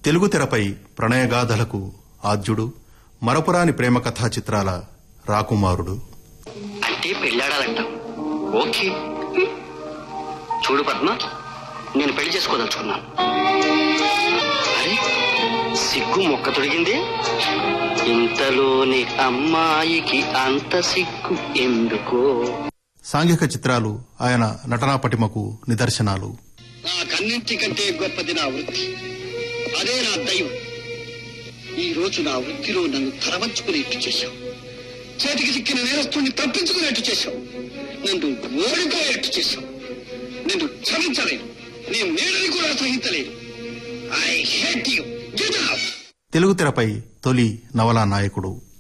తెలుగు తెరపై ప్రణయగాథలకు ఆద్యుడు మరపురాని ప్రేమ కథా చిత్రాల రాకుమారుడు అంటే పెళ్ళాడాలంటాం ఓకే హ్మ్. చూడు పద్మ నేను పెళ్లి చేసుకోదలుచుకున్నాను అరే సిగ్గు మొక్క తొడిగింది ఇంతలోని అమ్మాయికి అంత సిగ్గు ఎందుకో సాంఘిక చిత్రాలు ఆయన నటనా పటిమకు నిదర్శనాలు నాకన్నింటికంటే గొప్పది నా వృత్తి అదే నా దైవం ఈ రోజు నా వృత్తిలో నన్ను తలవంచుకునేట్టు చేశావు చేతికి చిక్కిన నేరస్తుని తప్పించుకునేట్టు చేశావు నన్ను ఓడిపోయేట్టు చేశావు నిన్ను క్షమించలేను నీ నీడని కూడా సహించలేను I hate you get out Telugu తెరపై తొలి నవలా నాయకుడు